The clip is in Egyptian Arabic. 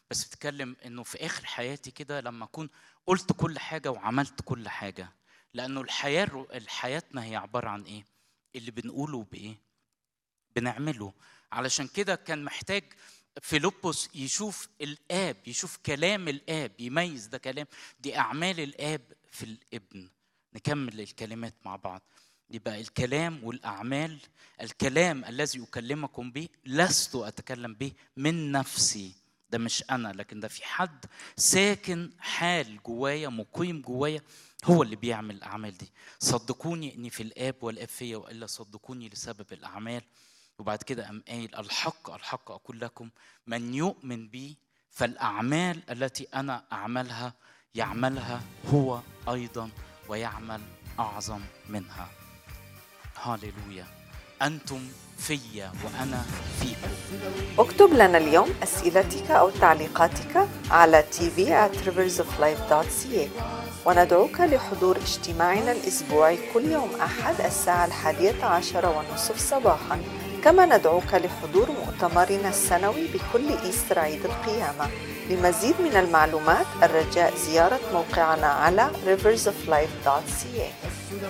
بس بتكلم انه في اخر حياتي كده لما اكون قلت كل حاجه وعملت كل حاجه لانه الحياه حياتنا هي عباره عن ايه اللي بنقوله بايه بنعمله علشان كده كان محتاج فيلبس يشوف الاب يشوف كلام الاب يميز ده كلام دي اعمال الاب في الابن نكمل الكلمات مع بعض يبقى الكلام والاعمال الكلام الذي اكلمكم به لست اتكلم به من نفسي ده مش انا لكن ده في حد ساكن حال جوايا مقيم جوايا هو اللي بيعمل الاعمال دي صدقوني اني في الاب والاب فيا والا صدقوني لسبب الاعمال وبعد كده قام قايل الحق الحق اقول لكم من يؤمن بي فالاعمال التي انا اعملها يعملها هو ايضا ويعمل اعظم منها هاليلويا انتم فيا وانا فيكم اكتب لنا اليوم اسئلتك او تعليقاتك على tv at riversoflife.ca وندعوك لحضور اجتماعنا الاسبوعي كل يوم احد الساعه الحادية عشر والنصف صباحا كما ندعوك لحضور مؤتمرنا السنوي بكل إيستر عيد القيامة لمزيد من المعلومات الرجاء زيارة موقعنا على riversoflife.ca